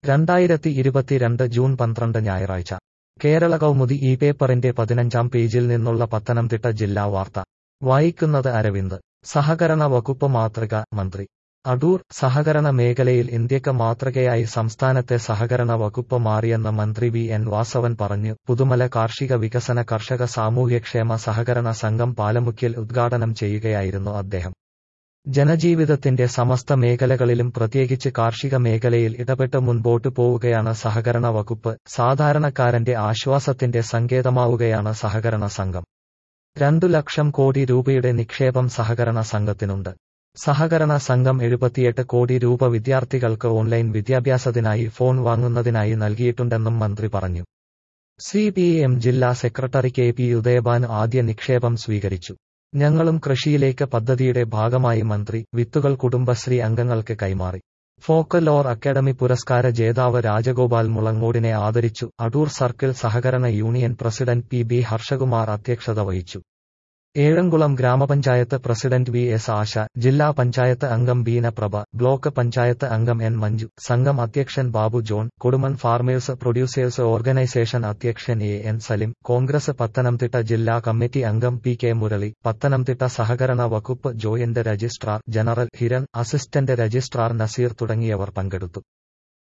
രണ്ടായിരത്തി ഇരുപത്തിരണ്ട് ജൂൺ പന്ത്രണ്ട് ഞായറാഴ്ച കേരള കൗമുദി ഈ പേപ്പറിന്റെ പതിനഞ്ചാം പേജിൽ നിന്നുള്ള പത്തനംതിട്ട ജില്ലാ വാർത്ത വായിക്കുന്നത് അരവിന്ദ് സഹകരണ വകുപ്പ് മാതൃക മന്ത്രി അടൂർ സഹകരണ മേഖലയിൽ ഇന്ത്യക്ക് മാതൃകയായി സംസ്ഥാനത്തെ സഹകരണ വകുപ്പ് മാറിയെന്ന് മന്ത്രി വി എൻ വാസവൻ പറഞ്ഞു പുതുമല കാർഷിക വികസന കർഷക സാമൂഹ്യക്ഷേമ സഹകരണ സംഘം പാലമുക്കിൽ ഉദ്ഘാടനം ചെയ്യുകയായിരുന്നു അദ്ദേഹം ജനജീവിതത്തിന്റെ സമസ്ത മേഖലകളിലും പ്രത്യേകിച്ച് കാർഷിക മേഖലയിൽ ഇടപെട്ട് മുൻപോട്ടു പോവുകയാണ് സഹകരണ വകുപ്പ് സാധാരണക്കാരന്റെ ആശ്വാസത്തിന്റെ സങ്കേതമാവുകയാണ് സഹകരണ സംഘം രണ്ടു ലക്ഷം കോടി രൂപയുടെ നിക്ഷേപം സഹകരണ സംഘത്തിനുണ്ട് സഹകരണ സംഘം എഴുപത്തിയെട്ട് കോടി രൂപ വിദ്യാർത്ഥികൾക്ക് ഓൺലൈൻ വിദ്യാഭ്യാസത്തിനായി ഫോൺ വാങ്ങുന്നതിനായി നൽകിയിട്ടുണ്ടെന്നും മന്ത്രി പറഞ്ഞു സി പി എം ജില്ലാ സെക്രട്ടറി കെ പി ഉദയഭാൻ ആദ്യ നിക്ഷേപം സ്വീകരിച്ചു ഞങ്ങളും കൃഷിയിലേക്ക് പദ്ധതിയുടെ ഭാഗമായി മന്ത്രി വിത്തുകൾ കുടുംബശ്രീ അംഗങ്ങൾക്ക് കൈമാറി ഫോക്കലോർ അക്കാദമി പുരസ്കാര ജേതാവ് രാജഗോപാൽ മുളങ്ങോടിനെ ആദരിച്ചു അടൂർ സർക്കിൾ സഹകരണ union president P B Harshakumar അധ്യക്ഷത വഹിച്ചു ഏഴംകുളം ഗ്രാമപഞ്ചായത്ത് പ്രസിഡന്റ് വി എസ് ആശ ജില്ലാ പഞ്ചായത്ത് അംഗം ബീന പ്രഭ ബ്ലോക്ക് പഞ്ചായത്ത് അംഗം എൻ മഞ്ജു സംഘം അധ്യക്ഷൻ Babu John Kodumon farmers producers organisation അധ്യക്ഷൻ എ എൻ സലിം കോൺഗ്രസ് പത്തനംതിട്ട ജില്ലാ കമ്മിറ്റി അംഗം പി കെ മുരളി പത്തനംതിട്ട സഹകരണ വകുപ്പ് joint registrar general Hiran assistant registrar Naseer തുടങ്ങിയവർ പങ്കെടുത്തു